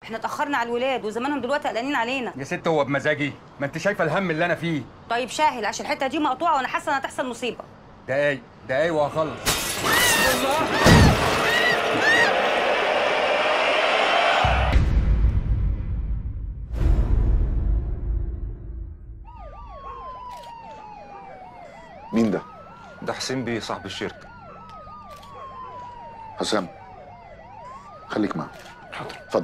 احنا اتاخرنا على الولاد وزمانهم دلوقتي قلقانين علينا يا ست هو بمزاجي ما انت شايفه الهم اللي انا فيه طيب شاهل عشان الحته دي مقطوعه وانا حاسه انها هتحصل مصيبه دقايق دقايق وهخلص مين ده؟ ده حسين بيه صاحب الشركة حسام خليك معه حاضر اتفضل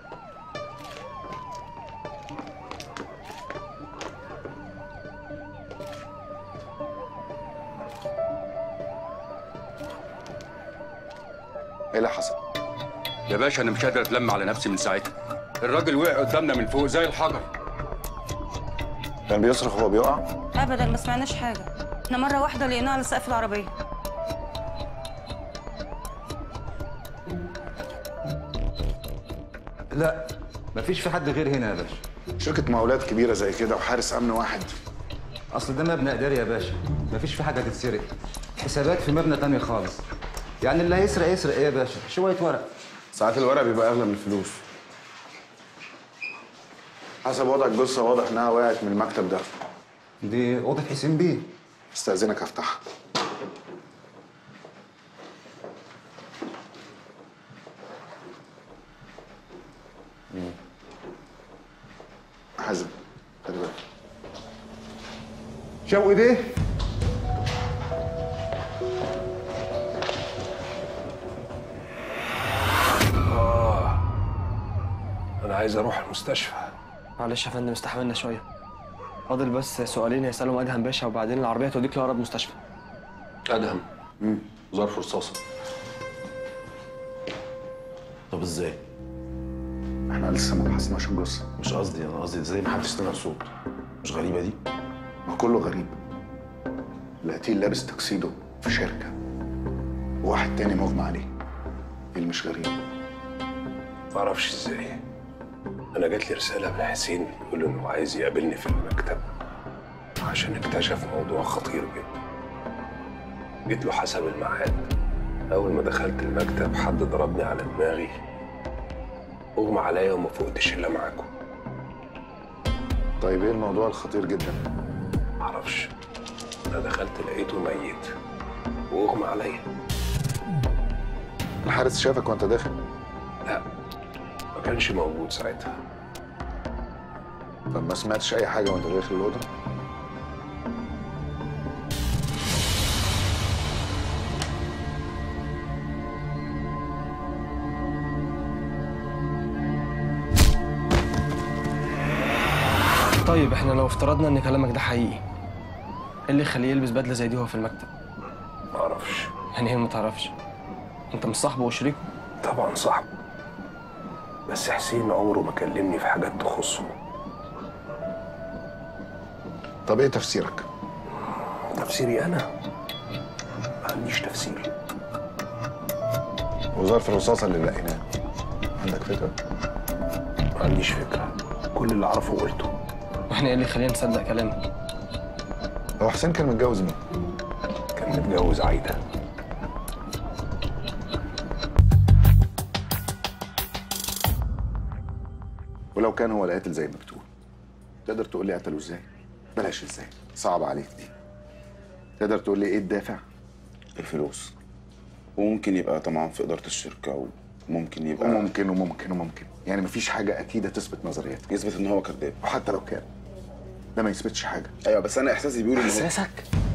ايه اللي حصل؟ يا باشا انا مش قادر اتلم على نفسي من ساعتها الراجل وقع قدامنا من فوق زي الحجر كان بيصرخ وهو بيقع؟ ابدا ما سمعناش حاجه احنا مره واحده لقيناه على سقف العربيه لا مفيش في حد غير هنا يا باشا شركة مقاولات كبيرة زي كده وحارس أمن واحد اصل ده مبنى اداري يا باشا مفيش في حاجه تتسرق حسابات في مبنى تاني خالص يعني اللي هيسرق يسرق ايه يا باشا شويه ورق ساعات الورق بيبقى أغلى من الفلوس حسب وضع الجثة واضح إنها وقعت من المكتب ده دي اوضه حسين بيه استأذنك أفتحها حازم خلي بالك شوقي بيه انا عايز اروح المستشفى معلش يا فندم استحملنا شويه فاضل بس سؤالين يسالهم ادهم باشا وبعدين العربيه توديك لاقرب مستشفى ادهم ظرف رصاصه طب ازاي؟ احنا لسه ما بحثناش الجثة مش قصدي انا قصدي ازاي محدش سمع صوت مش غريبه دي؟ ما كله غريب القتيل لابس تكسيدو في شركة وواحد تاني مغمى عليه ايه اللي مش غريب ما اعرفش ازاي انا جات لي رساله من حسين بيقول انه عايز يقابلني في المكتب عشان اكتشف موضوع خطير جدا جيت له حسب الميعاد اول ما دخلت المكتب حد ضربني على دماغي اغمى عليا وما فوقتش الا معاكم طيب ايه الموضوع الخطير جدا معرفش انا دخلت لقيته ميت واغمى عليا الحارس شافك وانت داخل لا ما كانش موجود ساعتها طب ما سمعتش اي حاجة وانت داخل الأوضة طيب احنا لو افترضنا ان كلامك ده حقيقي ايه اللي يخليه يلبس بدله زي دي وهو في المكتب ما اعرفش يعني ايه ما تعرفش انت مش صاحبه وشريكه طبعا صاحبه بس حسين عمره ما كلمني في حاجات تخصه طب ايه تفسيرك تفسيري انا ما عنديش تفسير وظرف الرصاصة اللي لقيناه عندك فكرة ما عنديش فكره كل اللي اعرفه قلته واحنا ايه اللي يخلينا نصدق كلامك هو حسين كان متجوز مين كان متجوز عايده ولو كان هو القاتل زي ما بتقول تقدر تقول لي قتله ازاي بلاش ازاي صعب عليك دي تقدر تقول لي ايه الدافع الفلوس وممكن يبقى طمعان في إدارة الشركة وممكن يبقى وممكن وممكن وممكن يعني مفيش حاجة أكيدة تثبت نظريتك يثبت إن هو كذاب وحتى لو كان ده ما يثبتش حاجة أيوة بس أنا إحساسي بيقول إن هو إحساسك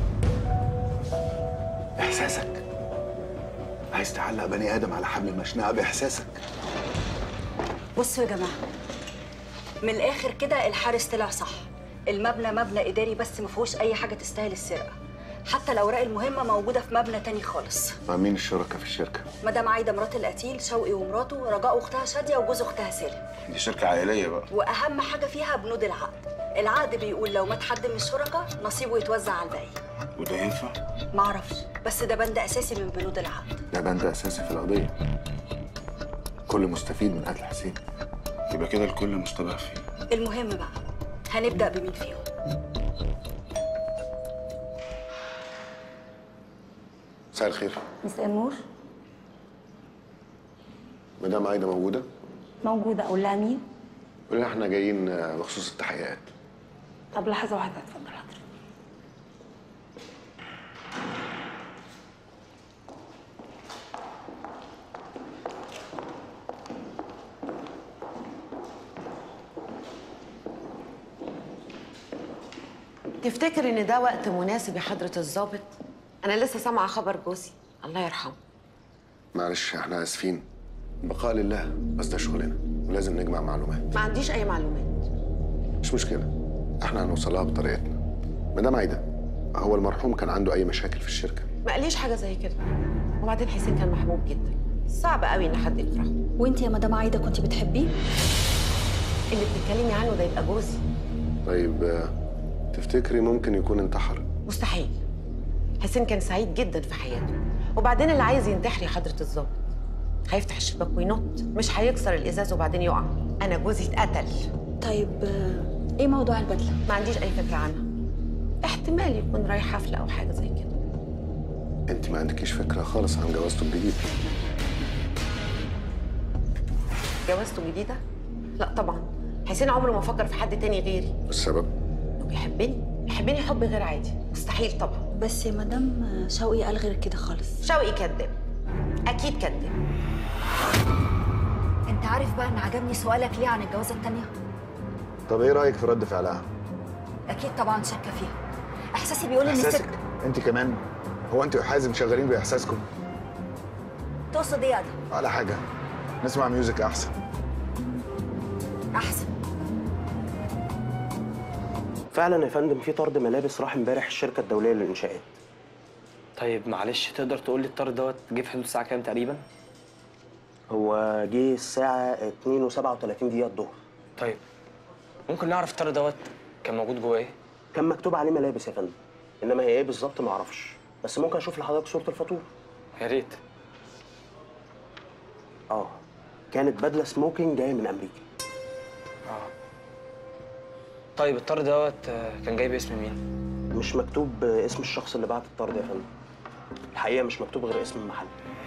إحساسك عايز تعلق بني آدم على حبل المشنقة بإحساسك بصوا يا جماعه من الاخر كده الحارس طلع صح المبنى مبنى اداري بس ما فيهوش اي حاجه تستاهل السرقه حتى الاوراق المهمه موجوده في مبنى تاني خالص طب مين الشركاء في الشركة؟ مدام عايده مرات القتيل شوقي ومراته رجاء اختها شاديه وجوز اختها سالم دي شركة عائلية بقى واهم حاجه فيها بنود العقد العقد بيقول لو مات حد من الشركاء نصيبه يتوزع على الباقي وده ينفع؟ معرفش بس ده بند اساسي من بنود العقد ده بند أساسي في القضية كل مستفيد من قتل حسين يبقى كده الكل مشتبه فيه المهم بقى هنبدا بمين فيهم مساء الخير مساء النور مدام عايدة موجودة؟ موجوده اقول لها مين قلنا احنا جايين آه، بخصوص التحقيقات طب لحظه واحده اتفضل حضرتك تفتكر ان ده وقت مناسب يا حضرة الضابط؟ أنا لسه سامعة خبر جوزي الله يرحمه معلش احنا اسفين بقاء لله بس ده شغلنا ولازم نجمع معلومات ما عنديش أي معلومات مش مشكله احنا هنوصلها بطريقتنا مدام عايده هو المرحوم كان عنده اي مشاكل في الشركه ما قاليش حاجة زي كده وبعدين حسين كان محبوب جدا صعب قوي إن حد يكرهه وانت يا مدام عايده كنت بتحبيه اللي بتتكلمي عنه ده يبقى جوزي طيب آه، تفتكري ممكن يكون انتحر مستحيل حسين كان سعيد جدا في حياته وبعدين اللي عايز ينتحر يا حضرة الضابط هيفتح الشباك وينط مش هيكسر الإزاز وبعدين يقع أنا جوزي اتقتل طيب آه، ايه موضوع البدله ما عنديش أي فكرة عنها احتمال يكون رايح حفلة أو حاجة زي كده انت ما عندكيش فكره خالص عن جوازته الجديد جوازته جديدة؟ لا طبعا حسين عمره ما فكر في حد تاني غيري السبب إنه بيحبني بيحبني حب غير عادي مستحيل طبعا بس يا مدام آه، شوقي قال غير كده خالص شوقي كذاب أكيد كذاب انت عارف بقى ان عجبني سؤالك ليه عن الجوازه التانيه طب ايه رايك في رد فعلها اكيد طبعا شاكه فيها احساسي بيقول ان الست احساسك انت كمان هو انت وحازم شغالين باحساسكم تقصد ايه يا ادهم ولا حاجه نسمع ميوزك احسن احسن فعلا يا فندم في طرد ملابس راح امبارح الشركه الدوليه للانشاءات طيب معلش تقدر تقول لي الطرد دوت جه في حدود الساعه كام تقريبا هو جه الساعه 2 و37 دقيقه الظهر طيب ممكن نعرف الطرد دوت كان موجود جواه ايه كان مكتوب عليه ملابس يا فندم انما هي ايه بالظبط ما اعرفش بس ممكن اشوف لحضرتك صوره الفاتوره يا ريت اه كانت بدله سموكينج جايه من امريكا اه طيب الطرد دوت آه، كان جاي باسم مين مش مكتوب اسم الشخص اللي بعت الطرد يا فندم الحقيقه مش مكتوب غير اسم المحل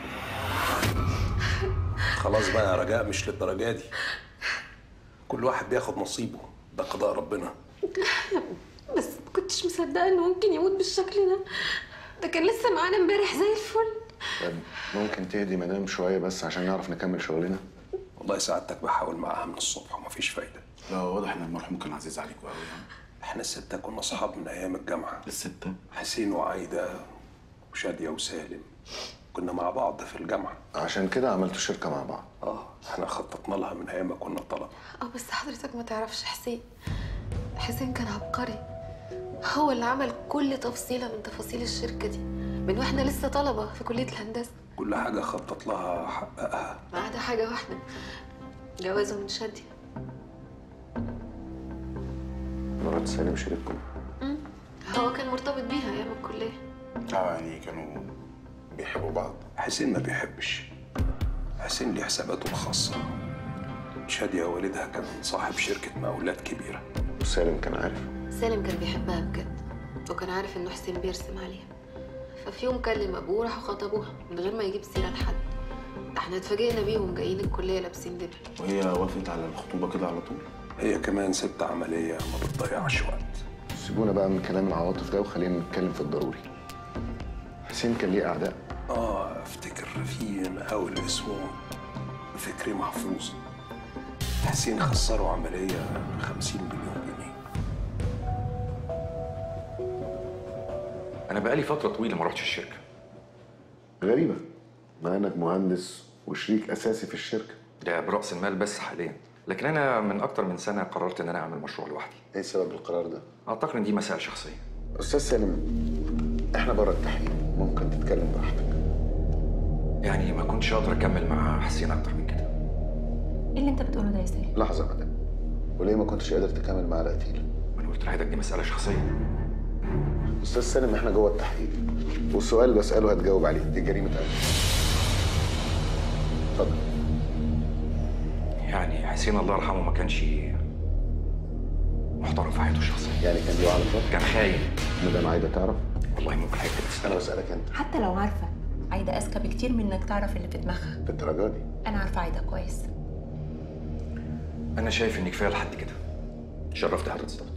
خلاص بقى يا رجاء مش للدرجه دي كل واحد بياخد نصيبه ده قضاء ربنا بس ما كنتش مصدقه انه ممكن يموت بالشكل ده ده كان لسه معانا امبارح زي الفل طب ممكن تهدي مدام شويه بس عشان نعرف نكمل شغلنا والله سعادتك بحاول معاها من الصبح ومفيش فايده لا واضح ان المرحوم كان عزيز عليكم قوي يعني احنا الستة كنا اصحاب من ايام الجامعه الستة حسين وعايده وشاديه وسالم كنا مع بعض في الجامعه عشان كده عملتوا شركه مع بعض اه احنا خططنا لها من ايام ما كنا طلبه اه بس حضرتك ما تعرفش حسين حسين كان عبقري هو اللي عمل كل تفصيلة من تفاصيل الشركة دي من واحنا لسه طلبة في كلية الهندسة كل حاجه خطط لها حققها ما عدا حاجة واحدة جوازه من شادية مرات سالم شريككم مم. هو كان مرتبط بيها ايام الكلية اه يعني كانوا بيحبوا بعض حسين ما بيحبش حسين ليه حساباته الخاصه شاديه والدها كان صاحب شركه مقاولات كبيره وسالم كان عارف سالم كان بيحبها بجد وكان عارف انه حسين بيرسم عليها ففي يوم كلم ابوه وراحوا خطبوها من غير ما يجيب سيره لحد احنا اتفاجئنا بيهم جايين الكليه لابسين دبل وهي وافقت على الخطوبه كده على طول هي كمان ست عمليه ما بتضيعش وقت سيبونا بقى من كلام العواطف ده وخلينا نتكلم في الضروري حسين كان ليه اعداء اه افتكر في مقاول اسمه فكري محفوظ حسين خسره عمليه 50 مليون جنيه انا بقالي فتره طويله ما رحتش الشركه غريبه مع انك مهندس وشريك اساسي في الشركه ده براس المال بس حاليا لكن انا من اكتر من سنه قررت ان انا اعمل مشروع لوحدي ايه سبب القرار ده اعتقد ان دي مسائل شخصيه استاذ سالم احنا بره التحقيق ممكن تتكلم براحتك يعني ما كنتش اقدر اكمل مع حسين اكتر من كده ايه اللي انت بتقوله ده يا سالم لحظه يا مدام وليه ما كنتش قادر تكمل مع القتيل انا قلت لحضرتك دي مساله شخصيه استاذ سالم احنا جوه التحقيق والسؤال اللي بساله هتجاوب عليه دي جريمه قتل اتفضل يعني حسين الله يرحمه ما كانش محترم في حياته الشخصيه يعني كان له علاقات كان خاين مدام عايده تعرف والله ممكن حاجه انا بسالك انت حتى لو عارفه عايده اذكى بكتير من انك تعرف اللي في دماغها في الدرجه دي انا عارفه عايده كويس انا شايف ان كفايه لحد كده شرفت حضرتك الضبط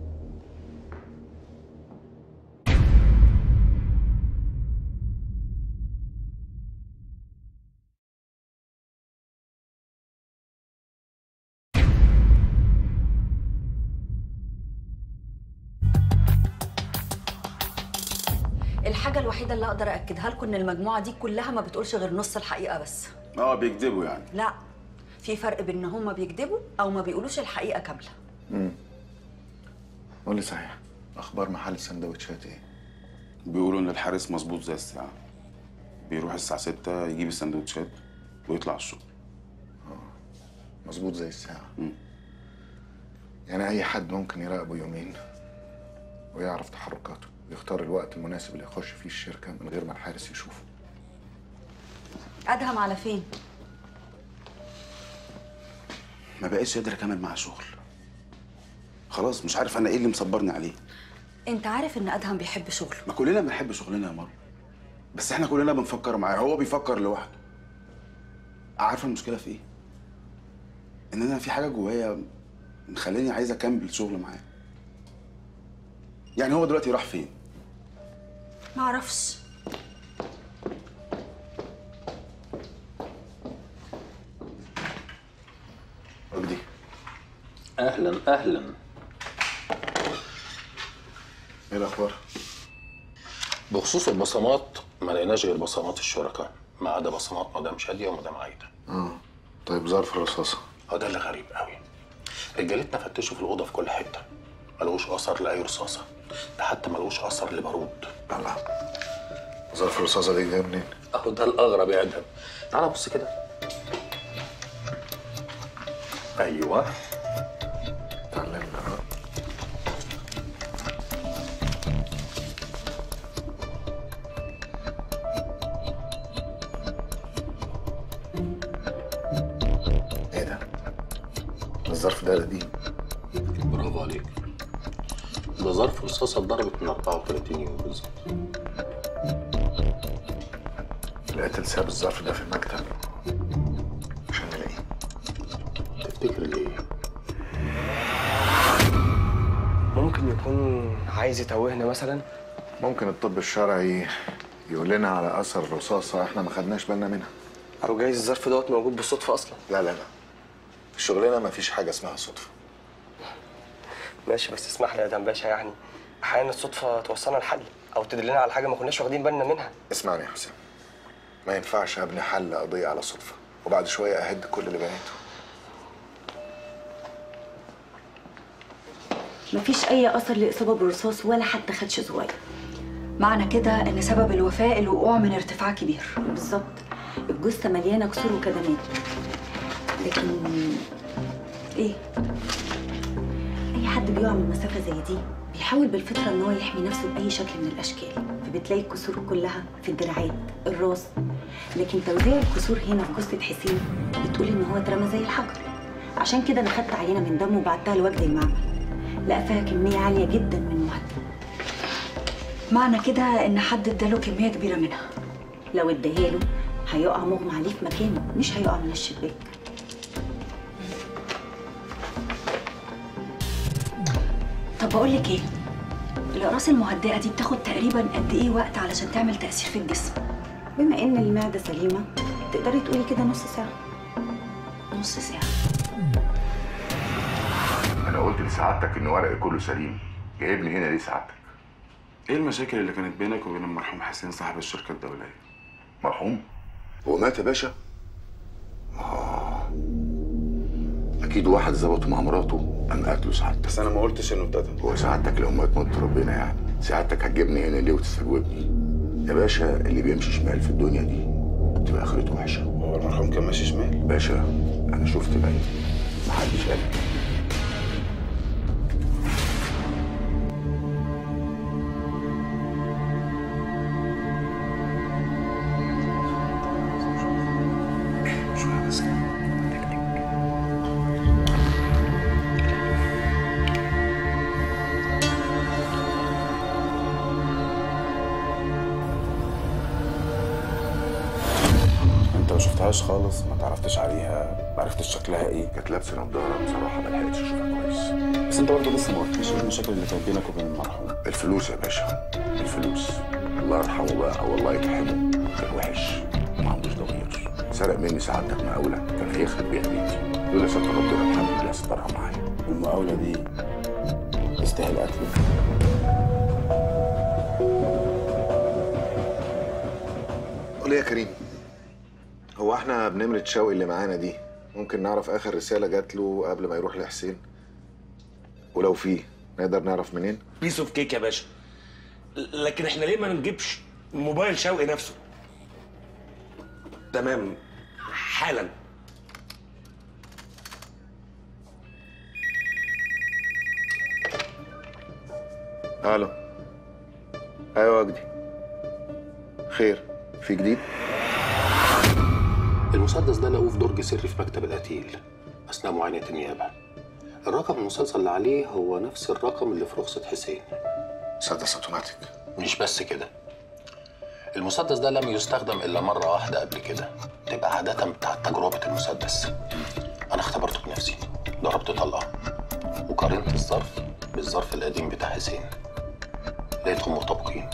الحاجه الوحيده اللي اقدر اكدها لكم ان المجموعه دي كلها ما بتقولش غير نص الحقيقه بس اه بيكذبوا يعني لا في فرق بين ان هم بيكذبوا او ما بيقولوش الحقيقه كامله امم قول لي صحيح اخبار محل السندوتشات ايه بيقولوا ان الحارس مظبوط زي الساعه بيروح الساعه 6 يجيب السندوتشات ويطلع الشغل مظبوط زي الساعه مم. يعني اي حد ممكن يراقبه يومين ويعرف تحركاته ويختار الوقت المناسب اللي يخش فيه الشركه من غير ما الحارس يشوفه ادهم على فين ما بقتش قادر اكمل مع شغل خلاص مش عارف انا ايه اللي مصبرني عليه انت عارف ان ادهم بيحب شغله ما كلنا بنحب شغلنا يا مروه بس احنا كلنا بنفكر معاه هو بيفكر لوحده عارفه المشكله في ايه ان انا في حاجه جوايا مخليني عايز اكمل شغل معاه يعني هو دلوقتي راح فين ما اعرفش وجدي اهلا اهلا ايه الاخبار بخصوص البصمات ما لقيناش غير بصمات الشركاء ما عدا بصمات مدام شاديه ومدام عايده اه طيب ظرف الرصاصه هو ده اللي غريب قوي رجالتنا فتشوا في الاوضه في كل حته ملقوش اثر لاي رصاصه ده حتى ملقوش اثر لبارود الله ظرف الرصاصه دي جايه منين اهو ده الاغرب يا ادهم تعالى بص كده ايوه اتعلمنا ايه ده الظرف ده قديم برافو عليك ده ظرف رصاصه اتضربت من 34 يوم بالظبط القاتل ساب الظرف ده في المكتب عشان نلاقيه تفتكر ليه؟ ممكن يكون عايز يتوهنا مثلا ممكن الطب الشرعي يقول لنا على اثر رصاصه احنا ما خدناش بالنا منها او جايز الظرف دوت موجود بالصدفه اصلا لا لا لا في شغلنا ما فيش حاجه اسمها صدفه ماشي بس اسمح لي يا ادم باشا يعني احيانا الصدفه توصلنا لحل او تدلنا على حاجه ما كناش واخدين بالنا منها اسمعني يا حسين ما ينفعش ابني حل قضيه على صدفه وبعد شويه اهد كل اللي بنيته مفيش اي اثر لاصابه بالرصاص ولا حتى خدش صغير معنى كده ان سبب الوفاه الوقوع من ارتفاع كبير بالظبط الجثه مليانه كسور وكدمات لكن ايه اي حد بيقع من مسافه زي دي بيحاول بالفطره ان هو يحمي نفسه باي شكل من الاشكال فبتلاقي الكسور كلها في الدراعات الراس لكن توزيع الكسور هنا في جثه حسين بتقول ان هو اترمى زي الحجر عشان كده انا خدت عينه من دمه وبعتها لوجه المعمل لقى فيها كميه عاليه جدا من المهدئ معنى كده ان حد اداله كميه كبيره منها لو اداها له هيقع مغمى عليه في مكانه مش هيقع من الشباك طب بقول لك ايه الاقراص المهدئه دي بتاخد تقريبا قد ايه وقت علشان تعمل تاثير في الجسم بما ان المعده سليمه تقدري تقولي كده نص ساعه نص ساعه انا قلت لسعادتك ان ورقي كله سليم جايبني هنا ليه سعادتك ايه المشاكل اللي كانت بينك وبين المرحوم حسين صاحب الشركه الدوليه مرحوم هو مات يا باشا آه. اكيد واحد ظبطه مع مراته قام قتله سعادتك بس انا ما قلتش انه ابتدى هو سعادتك لو مات موت ربنا يعني سعادتك هتجيبني هنا ليه وتستجوبني يا باشا اللي بيمشي شمال في الدنيا دي تبقى اخرته وحشه هو المرحوم كان ماشي شمال باشا انا شفت بعيني محدش قال لي. شويه بس كده انت ما شفتهاش خالص ما تعرفتش عليها ما عرفتش شكلها ايه كانت لابسه نضاره بصراحه ما لحقتش اشوفها كويس بس انت برضه لسه ما قلتليش ايه المشاكل اللي كانت بينك وبين المرحوم الفلوس يا باشا الفلوس الله يرحمه بقى والله يرحمه كان وحش ما عندوش ضمير سرق مني سعادتك مقاولة كان هيخرب بيها بيتي لولا ستر ربنا الحمد لله سترها معايا المقاولة دي تستاهل قتلك قول لي يا كريم هو احنا بنمرة شوقي اللي معانا دي ممكن نعرف اخر رسالة جات له قبل ما يروح لحسين ولو في نقدر نعرف منين بيس اوف كيك يا باشا لكن احنا ليه ما نجيبش موبايل شوقي نفسه تمام حالا الو ايوه وجدي خير في جديد المسدس ده لقوه في درج سري في مكتب القتيل اثناء معاينه النيابه الرقم المسلسل اللي عليه هو نفس الرقم اللي في رخصه حسين مسدس اوتوماتيك مش بس كده المسدس ده لم يستخدم الا مره واحده قبل كده تبقى عاده بتاعت تجربه المسدس انا اختبرته بنفسي ضربت طلقه وقارنت الظرف بالظرف القديم بتاع حسين لقيتهم مطابقين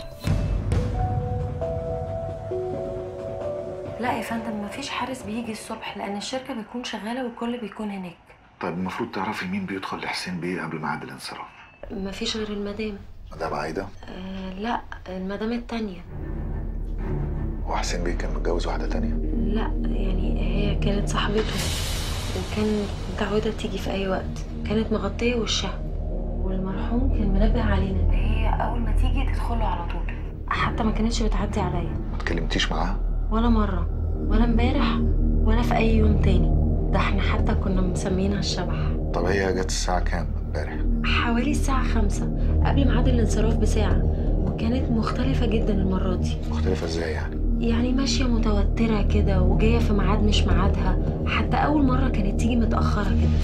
لا يا فندم مفيش حارس بيجي الصبح لان الشركه بتكون شغاله والكل بيكون هناك طيب المفروض تعرفي مين بيدخل لحسين بيه قبل ميعاد الانصراف مفيش غير المدام مدام عايده آه لا المدام التانية وحسين بيه كان متجوز واحده تانية لا يعني هي كانت صاحبته وكان متعودة تيجي في أي وقت كانت مغطية وشها والمرحوم كان منبه علينا إن هي أول ما تيجي تدخله على طول حتى ما كانتش بتعدي عليا ما اتكلمتيش معاها ولا مرة ولا امبارح ولا في أي يوم تاني ده احنا حتى كنا مسمينها الشبح طب هي جت الساعه كام امبارح حوالي الساعة خمسة قبل ميعاد الانصراف بساعة وكانت مختلفة جدا المرة دي مختلفه ازاي يعني يعني ماشية متوترة كده وجاية في ميعاد مش ميعادها حتى أول مرة كانت تيجي متأخرة كده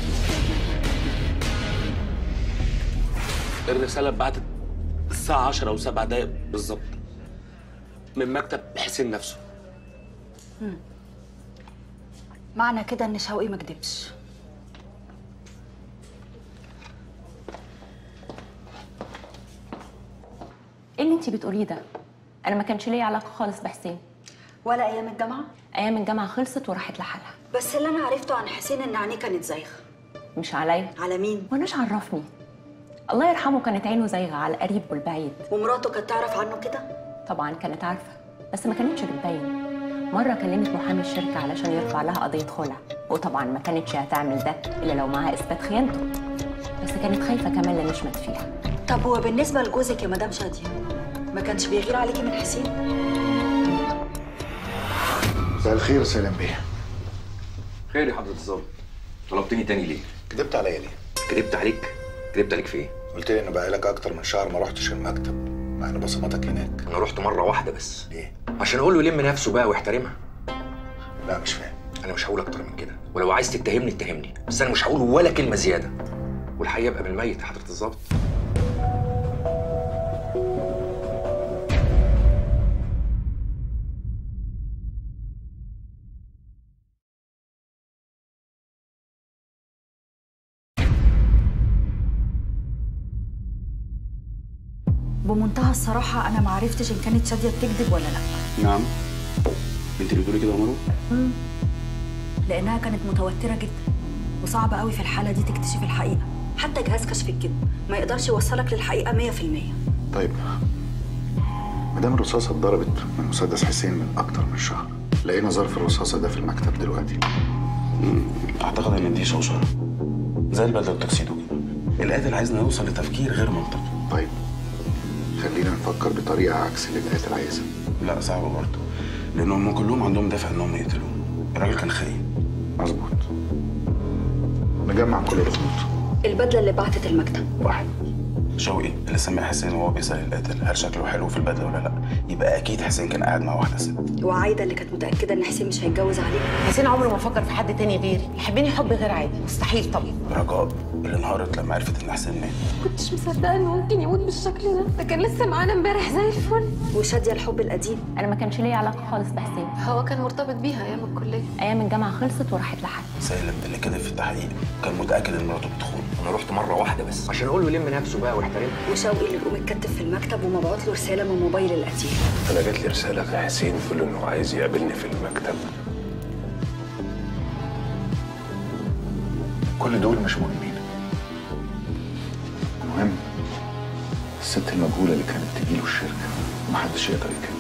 الرساله اتبعتت الساعه 10 او 7 دقايق بالظبط من مكتب حسين نفسه مم. معنى كده ان شوقي ما كدبش ايه اللي انت بتقوليه ده انا ما كانش ليا علاقه خالص بحسين ولا ايام الجامعه ايام الجامعه خلصت وراحت لحالها بس اللي انا عرفته عن حسين ان عينيه كانت زايغه مش عليا على مين واناش عرفني الله يرحمه كانت عينه زايغه على القريب والبعيد ومراته كانت تعرف عنه كده طبعا كانت عارفه بس ما كانتش بتبين مره كلمت محامي الشركه علشان يرفع لها قضيه خلع وطبعا ما كانتش هتعمل ده الا لو معاها اثبات خيانته بس كانت خايفه كمان لا نشمت فيها طب هو بالنسبه لجوزك يا مدام شاديه ما كانش بيغير عليكي من حسين مساء الخير سالم بيه خير يا حضرة الظابط طلبتني تاني ليه؟ كدبت عليا ليه كدبت عليك؟ كدبت عليك في ايه؟ قلت لي ان بقالك اكتر من شهر ما رحتش المكتب مع ان بصماتك هناك انا رحت مره واحده بس ليه عشان اقول له يلم نفسه بقى ويحترمها لا مش فاهم انا مش هقول اكتر من كده ولو عايز تتهمني اتهمني بس انا مش هقول ولا كلمه زياده والحقيقه يبقى بالميت يا حضره الظابط بمنتهى الصراحه انا ما عرفتش ان كانت شاديه بتكذب ولا لا نعم انت اللي بتقولي كده يا مروه مم. لانها كانت متوتره جدا وصعب قوي في الحاله دي تكتشف الحقيقه حتى جهاز كشف الكذب ما يقدرش يوصلك للحقيقه 100% طيب مدام الرصاصه اتضربت من مسدس حسين من اكتر من شهر لقينا ظرف الرصاصه ده في المكتب دلوقتي اعتقد ان دي شوشره زي البدله والتكسيدو كده القاتل عايزنا نوصل لتفكير غير منطقي طيب خلينا نفكر بطريقه عكس اللي القاتل عايزها لا صعبه برضه لان هم كلهم عندهم دافع انهم يقتلوه الراجل كان خاين مظبوط نجمع كل الخطوط البدله اللي بعتت المكتب واحد شوقي اللي سمع حسين وهو بيسأل القاتل هل شكله حلو في البدله ولا لا يبقى اكيد حسين كان قاعد مع واحده ست وعايده اللي كانت متاكده ان حسين مش هيتجوز عليها حسين عمره ما فكر في حد تاني غيري يحبني حب غير عادي مستحيل طبعا رجاء اللي انهارت لما عرفت ان حسين مات كنتش مصدقه انه ممكن يموت بالشكل ده ده كان لسه معانا امبارح زي الفل وشاديه الحب القديم انا ما كانش ليا علاقه خالص بحسين هو كان مرتبط بيها ايام الكليه ايام الجامعه خلصت وراحت لحد سالم اللي كده في التحقيق كان متاكد ان مراته بتخون انا رحت مره واحده بس عشان اقول له يلم نفسه بقى واحترمها وشوقي اللي بيقوم متكتف في المكتب ومبعوت له رساله من موبايل القتيل انا جات لي رساله من حسين تقول انه عايز يقابلني في المكتب كل دول مش مهمين المهم الست المجهولة اللي كانت تجيله الشركة ومحدش يقدر يكلمها